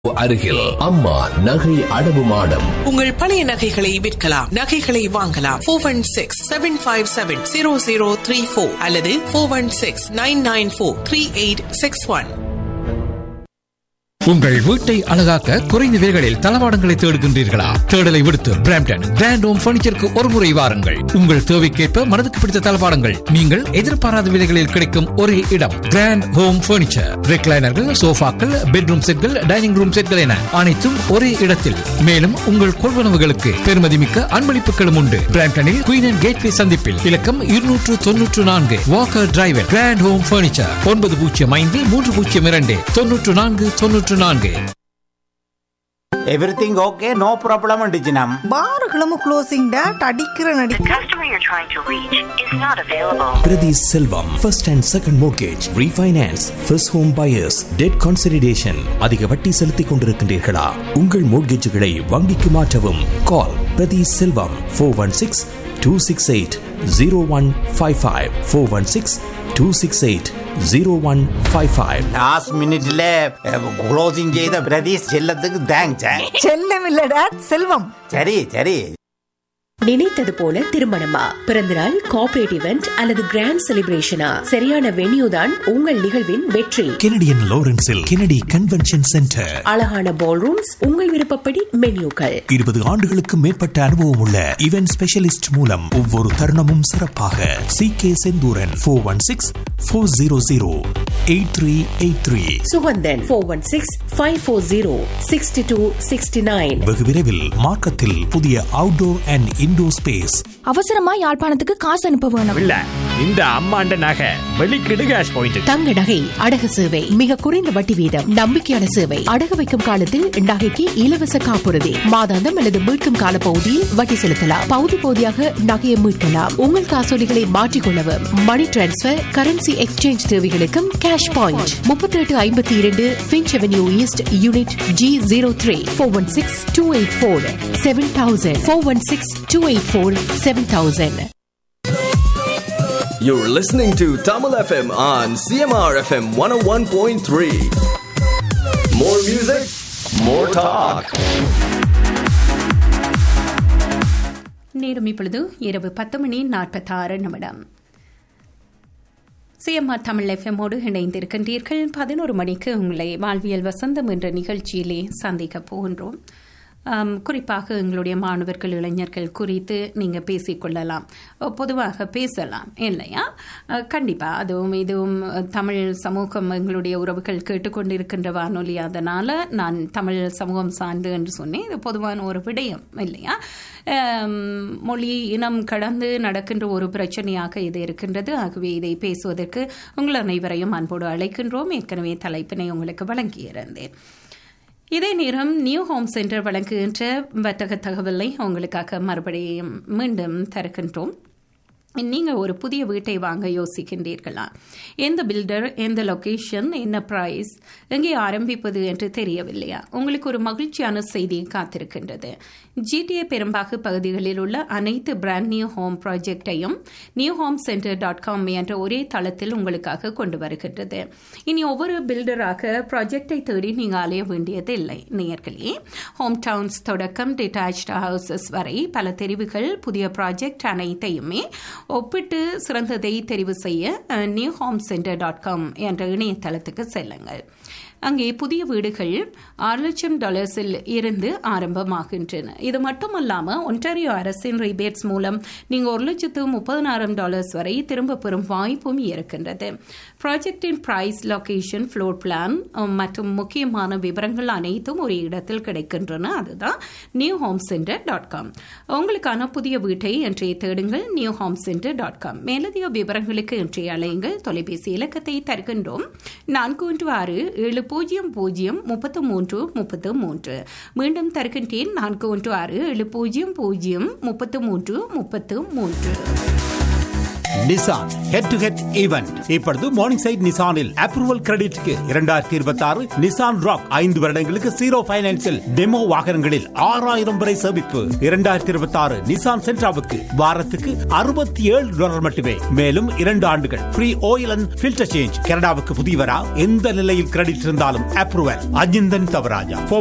அருகில் அம்மா நகை அடவு மாடம் உங்கள் பழைய நகைகளை விற்கலாம் நகைகளை வாங்கலாம் four one six seven five seven zero zero three four அல்லது four one six nine nine four three eight six one உங்கள் வீட்டை அழகாக்க குறைந்த விலைகளில் தளவாடங்களை தேடுகின்றீர்களா தேடலை விடுத்து பிராம்டன் கிராண்ட் ஹோம் பர்னிச்சருக்கு ஒரு முறை வாருங்கள் உங்கள் தேவைக்கேற்ப மனதுக்கு பிடித்த தளவாடங்கள் நீங்கள் எதிர்பாராத விலைகளில் கிடைக்கும் ஒரே இடம் கிராண்ட் ஹோம் பர்னிச்சர் ரெக்லைனர்கள் சோஃபாக்கள் பெட்ரூம் செட்கள் டைனிங் ரூம் செட்கள் என அனைத்தும் ஒரே இடத்தில் மேலும் உங்கள் கொள்வனவுகளுக்கு பெருமதிமிக்க அன்பளிப்புகளும் உண்டு பிராம்டனில் குயின் அண்ட் கேட்வே சந்திப்பில் இலக்கம் இருநூற்று தொன்னூற்று நான்கு Walker driver grand home furniture ஒன்பது பூஜ்ஜியம் ஐந்து மூன்று பூஜ்ஜியம் இரண்டு தொன்னூற்று நான்கு தொன்னூற்று நான்கு எவ்ரிதிங் ஓகே நோ ப்ராப்ளம் டிஜினம் பாருகளும் க்ளோசிங் டேட் அடிக்கிற நடி The customer you're trying to reach is not available. Pradhi Selvam, first and second mortgage, refinance, first home buyers, debt consolidation. அதிக வட்டி செலுத்திக் கொண்டிருக்கின்றீர்களா உங்கள் மோட்கேஜுகளை வங்கிக்கு மாற்றவும் call Prathi Selvam four one six two six eight zero one five five four one six two six eight zero one five five last மினிட்ல closing செய்த பிரதீஷ் செல்லத்துக்கு thanks செல்லம் இல்ல டேட் செல்வம் சரி சரி நினைத்தது போல திருமணமா பிறந்தநாள் கார்ப்பரேட் இவெண்ட் அல்லது கிராண்ட் செலிப்ரேஷனா சரியான வென்யூ தான் உங்கள் நிகழ்வின் வெற்றி கெனடியன் லாரன்ஸில் கெனடி கன்வென்ஷன் சென்டர் அழகான பால் ரூம்ஸ் உங்கள் விருப்பப்படி மென்யூக்கள் இருபது ஆண்டுகளுக்கு மேற்பட்ட அனுபவம் உள்ள இவென்ட் ஸ்பெஷலிஸ்ட் மூலம் ஒவ்வொரு தருணமும் சிறப்பாக C K Senthuran four one six four zero zero eight three eight three Suganthan four one six five four zero sixty two sixty nine வெகு விரைவில் மார்க்கத்தில் புதிய அவுட்டோர் அண்ட் இன்டோர் ஸ்பேஸ் அவசரமா யாழ்ப்பாணத்துக்கு காசு அனுப்ப வேணும் இல்ல இந்த அம்மாண்ட நகை வெளிக்கிடு கேஷ் பாயிண்ட் தங்க நகை அடகு சேவை மிக குறைந்த வட்டி வீதம் நம்பிக்கையான சேவை அடகு வைக்கும் காலத்தில் நகைக்கு இலவச காப்புறுதி மாதாந்தம் அல்லது மீட்கும் கால பகுதியில் வட்டி செலுத்தலாம் பகுதி பகுதியாக நகையை மீட்கலாம் உங்கள் காசோலிகளை மாற்றிக்கொள்ளவும் மணி டிரான்ஸ்பர் கரன்சி எக்ஸ்சேஞ்ச் தேவைகளுக்கும் கேஷ் பாயிண்ட் முப்பத்தி எட்டு ஐம்பத்தி இரண்டு Finch avenue east unit G zero three four one six two eight four seven thousand four one six two eight four seven thousand You're listening to Tamil FM on CMR FM 101.3. More music, more talk. நேரம் இப்பொழுது இரவு பத்து மணி நாற்பத்தாறு நிமிடம் CMR Tamil எஃப்எம்மோடு இணைந்திருக்கின்றீர்கள் பதினோரு மணிக்கு உங்களை வாழ்வியல் வசந்தம் என்ற நிகழ்ச்சியிலே சந்திக்க போகின்றோம் ஆம், குறிப்பாக எங்களுடைய மாணவர்கள் இளைஞர்கள் குறித்து நீங்கள் பேசிக்கொள்ளலாம் பொதுவாக பேசலாம் இல்லையா அஹ், கண்டிப்பா அதுவும் இதுவும் அஹ், தமிழ் சமூகம் எங்களுடைய உறவுகள் கேட்டுக்கொண்டிருக்கின்ற வானொலி அதனால நான் தமிழ் சமூகம் சார்ந்து என்று சொன்னேன் இது பொதுவான ஒரு விடயம் இல்லையா ஆம், மொழி இனம் கடந்து நடக்கின்ற ஒரு பிரச்சனையாக இது இருக்கின்றது ஆகவே இதை பேசுவதற்கு உங்கள் அனைவரையும் அன்போடு அழைக்கின்றோம் ஏற்கனவே தலைப்பினை உங்களுக்கு வழங்கியிருந்தேன் இதே நேரம் நியூ ஹோம் சென்டர் வழங்குகின்ற வர்த்தக தகவலை உங்களுக்காக மறுபடியும் மீண்டும் தருகின்றோம் நீங்கள் ஒரு புதிய வீட்டை வாங்க யோசிக்கின்றீர்களா எந்த பில்டர் எந்த லொகேஷன் என்ன ப்ரைஸ் எங்கே ஆரம்பிப்பது என்று தெரியவில்லையா உங்களுக்கு ஒரு மகிழ்ச்சியான செய்தி காத்திருக்கின்றது ஜிடிஏ பெரும்பாகு பகுதிகளில் உள்ள அனைத்து பிராண்ட் நியூ ஹோம் ப்ராஜெக்டையும் new home centre dot com என்ற ஒரே தளத்தில் உங்களுக்காக கொண்டு வருகின்றது இனி ஒவ்வொரு பில்டராக ப்ராஜெக்டை தேடி நீங்கள் அலைய வேண்டியது இல்லை நேயர்களே ஹோம் டவுன்ஸ் தொடக்கம் டிட்டாச்ட் ஹவுசஸ் வரை பல தெரிவுகள் புதிய ப்ராஜெக்ட் அனைத்தையுமே ஒப்பிட்டு சிறந்ததை தெரிவு செய்ய new home centre dot com என்ற இணையதளத்துக்கு செல்லுங்கள் அங்கே புதிய வீடுகள் ஆறு லட்சம் டாலர்ஸில் இருந்து ஆரம்பமாகின்றன இது மட்டுமல்லாம ஒன்டாரியோ அரசின் ரிபேட்ஸ் மூலம் நீங்க ஒரு லட்சத்து முப்பதனாயிரம் டாலர்ஸ் வரை திரும்ப பெறும் வாய்ப்பும் இருக்கின்றது ப்ராஜெக்டின் பிரைஸ் லொகேஷன் ஃப்ளோர் பிளான் மற்றும் முக்கியமான விவரங்கள் அனைத்தும் ஒரு இடத்தில் கிடைக்கின்றன அதுதான் new home centre dot com உங்களுக்கான புதிய வீட்டை இன்றைய தேடுங்கள் new home centre dot com மேலதிக விவரங்களுக்கு இன்றைய அலையுங்கள் தொலைபேசி இலக்கத்தை தருகின்றோம் நான்கு ஒன்று ஆறு ஏழு பூஜ்ஜியம் பூஜ்ஜியம் முப்பத்து மூன்று முப்பத்து மூன்று மீண்டும் தருகின்றேன் நான்கு ஒன்று ஆறு ஏழு பூஜ்ஜியம் பூஜ்ஜியம் முப்பத்து மூன்று முப்பத்து மூன்று Nissan head to head event இப்பொழுது மார்னிங் சைட் நிசானில் அப்ரூவல் கிரெடிட்க்கு இரண்டாயிரத்தி இருபத்தி ஆறு நிசான் ராக் ஐந்து வருடங்களுக்கு ஜீரோ பைனான்சில் டெமோ வாகனங்களில் ஆறாயிரம் வரை சேமிப்பு இரண்டாயிரத்தி இருபத்தி ஆறு நிசான் சென்ட்ராவுக்கு வாரத்துக்கு அறுபத்தி ஏழு டாலர் மட்டுமே மேலும் இரண்டு ஆண்டுகள் free oil and filter change கனடாவுக்கு புதியவரா எந்த நிலையில் கிரெடிட் இருந்தாலும் அப்ரூவல் அஜிந்தன் தவராஜா